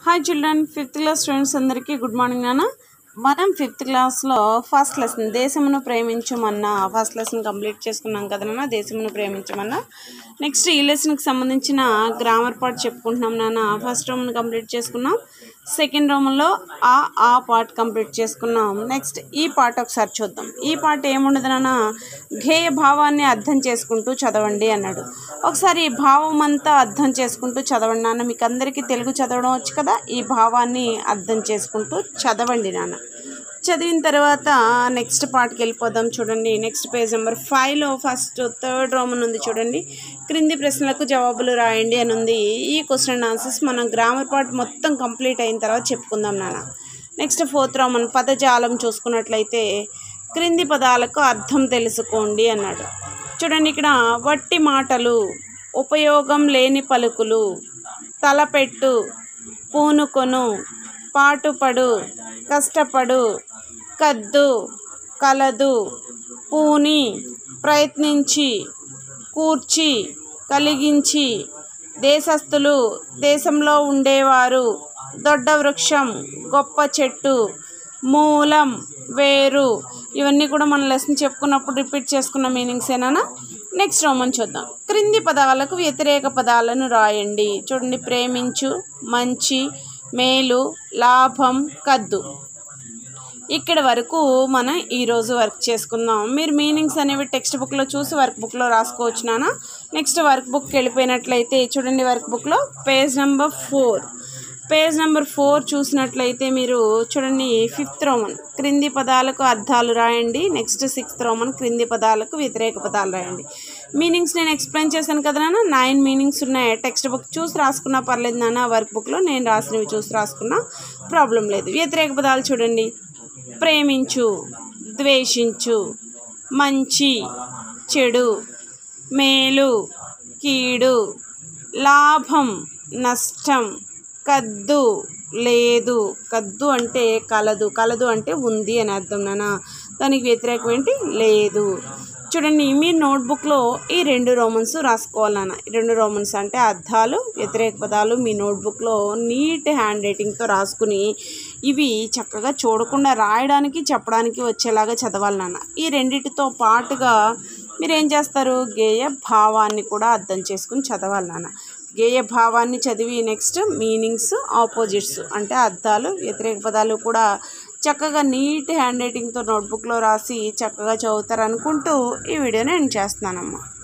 hi children fifth class students అందరికీ good morning నాన్న మనం ఫిఫ్త్ క్లాస్లో ఫస్ట్ లెసన్ దేశమును ప్రేమించమన్నా ఫస్ట్ లెసన్ కంప్లీట్ చేసుకున్నాం కదా నాన్న దేశమును ప్రేమించమన్నా నెక్స్ట్ ఈ లెసన్కి సంబంధించిన గ్రామర్ పార్ట్ చెప్పుకుంటున్నాం నాన్న ఫస్ట్ రోమన్ కంప్లీట్ చేసుకున్నాం సెకండ్ రోమంలో ఆ ఆ పార్ట్ కంప్లీట్ చేసుకున్నాం నెక్స్ట్ ఈ పార్ట్ ఒకసారి చూద్దాం ఈ పార్ట్ ఏముండదు నాన్న గేయ భావాన్ని అర్థం చేసుకుంటూ చదవండి అన్నాడు ఒకసారి ఈ భావం అంతా అర్థం చేసుకుంటూ చదవండి నాన్న మీకు అందరికీ తెలుగు చదవడం వచ్చు కదా ఈ భావాన్ని అర్థం చేసుకుంటూ చదవండి నాన్న చదివిన తర్వాత నెక్స్ట్ పార్ట్కి వెళ్ళిపోదాం చూడండి నెక్స్ట్ పేజ్ నెంబర్ ఫైవ్లో ఫస్ట్ థర్డ్ రోమన్ ఉంది చూడండి క్రింది ప్రశ్నలకు జవాబులు రాయండి అని ఉంది ఈ క్వశ్చన్ అండ్ ఆన్సర్స్ మనం గ్రామర్ పార్ట్ మొత్తం కంప్లీట్ అయిన తర్వాత చెప్పుకుందాం నాన్న నెక్స్ట్ ఫోర్త్ రోమన్ పదజాలం చూసుకున్నట్లయితే క్రింది పదాలకు అర్థం తెలుసుకోండి అన్నాడు చూడండి ఇక్కడ వట్టి మాటలు ఉపయోగం లేని పలుకులు తలపెట్టు పూనుకొను పాటుపడు కష్టపడు కద్దు కలదు పూని ప్రయత్నించి కూర్చి కలిగించి దేశస్థులు దేశంలో ఉండేవారు దొడ్డ వృక్షం గొప్ప చెట్టు మూలం వేరు ఇవన్నీ కూడా మన లెసన్ చెప్పుకున్నప్పుడు రిపీట్ చేసుకున్న మీనింగ్స్ ఏనా నెక్స్ట్ రోమన్ చూద్దాం క్రింది పదాలకు వ్యతిరేక పదాలను రాయండి చూడండి ప్రేమించు మంచి మేలు లాభం కద్దు ఇక్కడ వరకు మనం ఈరోజు వర్క్ చేసుకుందాం మీరు మీనింగ్స్ అనేవి టెక్స్ట్ బుక్లో చూసి వర్క్ బుక్లో రాసుకోవచ్చు నాన్న నెక్స్ట్ వర్క్ బుక్కి వెళ్ళిపోయినట్లయితే చూడండి వర్క్ బుక్లో page number four page number four చూసినట్లయితే మీరు చూడండి ఫిఫ్త్ రోమన్ క్రింది పదాలకు అర్థాలు రాయండి నెక్స్ట్ సిక్స్త్ రోమన్ క్రింది పదాలకు వ్యతిరేక పదాలు రాయండి మీనింగ్స్ నేను ఎక్స్ప్లెయిన్ చేశాను కదా నాన్న నైన్ మీనింగ్స్ ఉన్నాయి టెక్స్ట్ బుక్ చూసి రాసుకున్నా పర్లేదు నాన్న వర్క్ బుక్లో నేను రాసినవి చూసి రాసుకున్నా ప్రాబ్లం లేదు వ్యతిరేక పదాలు చూడండి ప్రేమించు ద్వేషించు మంచి చెడు మేలు కీడు లాభం నష్టం కద్దు లేదు కద్దు అంటే కలదు కలదు అంటే ఉంది అని అర్థం నాన్న దానికి వ్యతిరేకం ఏంటి లేదు చూడండి మీ నోట్బుక్లో ఈ రెండు రోమన్స్ రాసుకోవాలన్న ఈ రెండు రోమన్స్ అంటే అర్థాలు వ్యతిరేక పదాలు మీ నోట్బుక్లో నీట్ హ్యాండ్ రైటింగ్తో రాసుకుని ఇవి చక్కగా చూడకుండా రాయడానికి చెప్పడానికి వచ్చేలాగా చదవాలి నాన్న ఈ రెండిటితో పాటుగా మీరు ఏం చేస్తారు గేయ భావాన్ని కూడా అర్థం చేసుకుని చదవాలి నాన్న గేయ భావాన్ని చదివి నెక్స్ట్ మీనింగ్స్ ఆపోజిట్స్ అంటే అర్థాలు వ్యతిరేక పదాలు కూడా చక్కగా నీట్ హ్యాండ్ రైటింగ్తో నోట్బుక్లో రాసి చక్కగా చదువుతారు అనుకుంటూ ఈ వీడియోని ఎండ్ చేస్తున్నానమ్మా